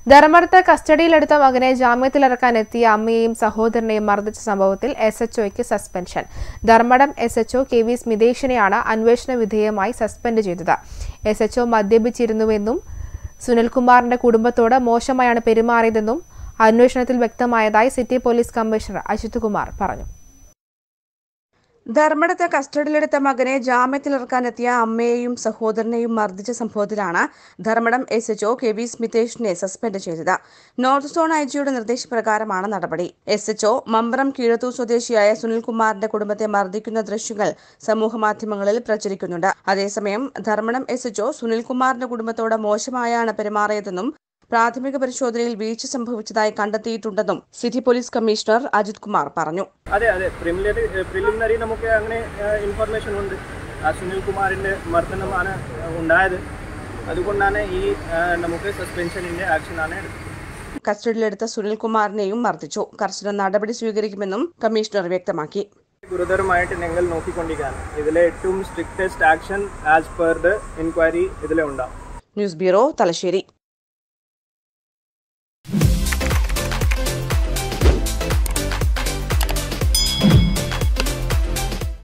ധർമ്മടത്ത് കസ്റ്റഡിയിലെടുത്ത മകനെ ജാമ്യത്തിലിറക്കാൻ എത്തിയ അമ്മയെയും സഹോദരനെയും മർദ്ദിച്ച സംഭവത്തിൽ എസ് എച്ച്ഒയ്ക്ക് suspension Dharmadam S H O K V സ്മിതേഷിനെയാണ് അന്വേഷണ വിധേയമായി സസ്പെൻഡ് ചെയ്തത് എസ് എച്ച്ഒ മദ്യപിച്ചിരുന്നുവെന്നും സുനിൽകുമാറിന്റെ കുടുംബത്തോട് മോശമായാണ് പെരുമാറിയതെന്നും അന്വേഷണത്തിൽ വ്യക്തമായതായി city police commissioner Ajith Kumar പറഞ്ഞു ധർമ്മടത്ത് കസ്റ്റഡിയിലെടുത്ത മകനെ ജാമ്യത്തിലിറക്കാനെത്തിയ അമ്മയെയും സഹോദരനെയും മർദ്ദിച്ച സംഭവത്തിലാണ് Dharmadam S H O K V സ്മിതേഷിനെ സസ്പെൻഡ് ചെയ്തത് നോർത്ത് സോൺ ഐ ജിയുടെ നിർദ്ദേശപ്രകാരമാണ് നടപടി എസ് എച്ച്ഒ മമ്പ്രം കീഴത്തൂർ സ്വദേശിയായ സുനിൽകുമാറിന്റെ കുടുംബത്തെ മർദ്ദിക്കുന്ന ദൃശ്യങ്ങൾ സമൂഹമാധ്യമങ്ങളിൽ പ്രചരിക്കുന്നുണ്ട് അതേസമയം ധർമ്മടം എസ് എച്ച്ഒ സുനിൽകുമാറിന്റെ കുടുംബത്തോട് മോശമായാണ് പെരുമാറിയതെന്നും പ്രാഥമിക പരിശോധനയിൽ വീഴ്ച സംഭവിച്ചതായി കണ്ടെത്തിയിട്ടുണ്ടെന്നും city police commissioner Ajith Kumar പറഞ്ഞു അതെ അതെ പ്രിലിമിനറി പ്രിലിമിനറി നമുക്ക് അങ്ങനെ ഇൻഫർമേഷൻ ഉണ്ട് ആ സുനിൽ കുമാറിൻ്റെ മർദ്ദനമാണ് ഉണ്ടായത് അതുകൊണ്ടാണ് ഈ ആ, നമുക്ക് സസ്പെൻഷനിൻ്റെ ആക്ഷനാണ് എടുത്തത് കസ്റ്റഡിയിലെടുത്ത സുനിൽകുമാറിനെയും മർദ്ദിച്ചു കർശന നടപടി സ്വീകരിക്കുമെന്നും കമ്മീഷണർ വ്യക്തമാക്കി ഗുരുതരമായിട്ട് ഞങ്ങൾ നോക്കിക്കൊണ്ടിരിക്കുകയാണ് ഇതിലെ ഏറ്റവും strictest action as per the enquiry ഇതിലെ ഉണ്ടാവും ന്യൂസ് ബ്യൂറോ തലശ്ശേരി